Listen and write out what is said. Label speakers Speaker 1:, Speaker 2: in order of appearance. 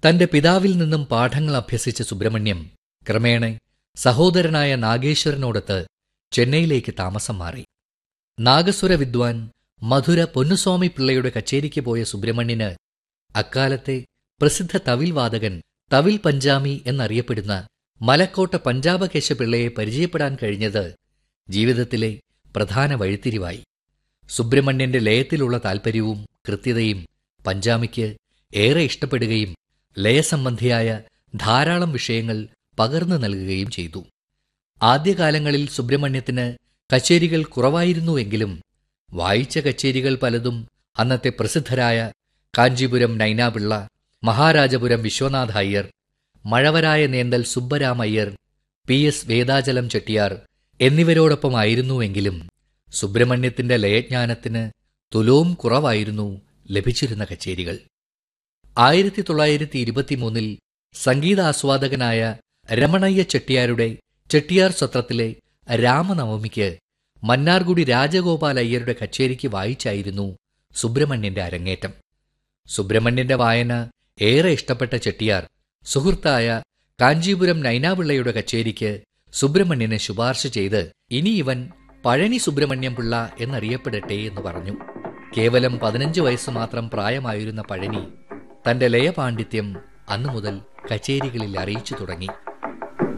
Speaker 1: തന്റെ പിതാവിൽ നിന്നും പാഠങ്ങൾ അഭ്യസിച്ച സുബ്രഹ്മണ്യം ക്രമേണ സഹോദരനായ നാഗേശ്വരനോടൊത്ത് ചെന്നൈയിലേക്ക് താമസം മാറി നാഗസ്വര വിദ്വാൻ മധുര പൊന്നുസ്വാമി പിള്ളയുടെ കച്ചേരിക്ക് പോയ സുബ്രഹ്മണ്യന് അക്കാലത്തെ പ്രസിദ്ധ തവിൽ വാദകൻ തവിൽ പഞ്ചാമി എന്നറിയപ്പെടുന്ന മലക്കോട്ട പഞ്ചാബകേശ പിള്ളയെ പരിചയപ്പെടാൻ കഴിഞ്ഞത് ജീവിതത്തിലെ പ്രധാന വഴിത്തിരിവായി സുബ്രഹ്മണ്യന്റെ ലയത്തിലുള്ള താൽപ്പര്യവും കൃത്യതയും പഞ്ചാമിക്ക് ഏറെ ഇഷ്ടപ്പെടുകയും ലയസംബന്ധിയായ ധാരാളം വിഷയങ്ങൾ പകർന്നു നൽകുകയും ചെയ്തു ആദ്യകാലങ്ങളിൽ സുബ്രഹ്മണ്യത്തിന് കച്ചേരികൾ കുറവായിരുന്നുവെങ്കിലും വായിച്ച കച്ചേരികൾ പലതും അന്നത്തെ പ്രസിദ്ധരായ കാഞ്ചീപുരം നൈനാപിള്ള മഹാരാജപുരം വിശ്വനാഥ അയ്യർ മഴവരായ നേന്തൽ സുബ്ബരാം അയ്യർ പി എസ് വേദാചലം ചെട്ടിയാർ എന്നിവരോടൊപ്പമായിരുന്നുവെങ്കിലും സുബ്രഹ്മണ്യത്തിന്റെ ലയജ്ഞാനത്തിന് തുലോം കുറവായിരുന്നു ലഭിച്ചിരുന്ന കച്ചേരികൾ ആയിരത്തി തൊള്ളായിരത്തി ഇരുപത്തിമൂന്നിൽ സംഗീതാസ്വാദകനായ രമണയ്യ ചെട്ടിയാരുടെ ചെട്ടിയാർ സത്രത്തിലെ രാമനവമിക്ക് മന്നാർഗുഡി രാജഗോപാൽ അയ്യരുടെ കച്ചേരിക്ക് വായിച്ചായിരുന്നു സുബ്രഹ്മണ്യന്റെ അരങ്ങേറ്റം സുബ്രഹ്മണ്യന്റെ വായന ഏറെ ഇഷ്ടപ്പെട്ട ചെട്ടിയാർ സുഹൃത്തായ കാഞ്ചീപുരം നൈനാപിള്ളയുടെ കച്ചേരിക്ക് സുബ്രഹ്മണ്യനെ ശുപാർശ ചെയ്ത് ഇനി ഇവൻ പഴനി സുബ്രഹ്മണ്യം പിള്ള എന്നറിയപ്പെടട്ടെ എന്ന് പറഞ്ഞു കേവലം പതിനഞ്ച് വയസ്സ് മാത്രം പ്രായമായിരുന്ന പഴനി തന്റെ ലയപാണ്ഡിത്യം അന്നു മുതൽ കച്ചേരികളിൽ അറിയിച്ചു തുടങ്ങി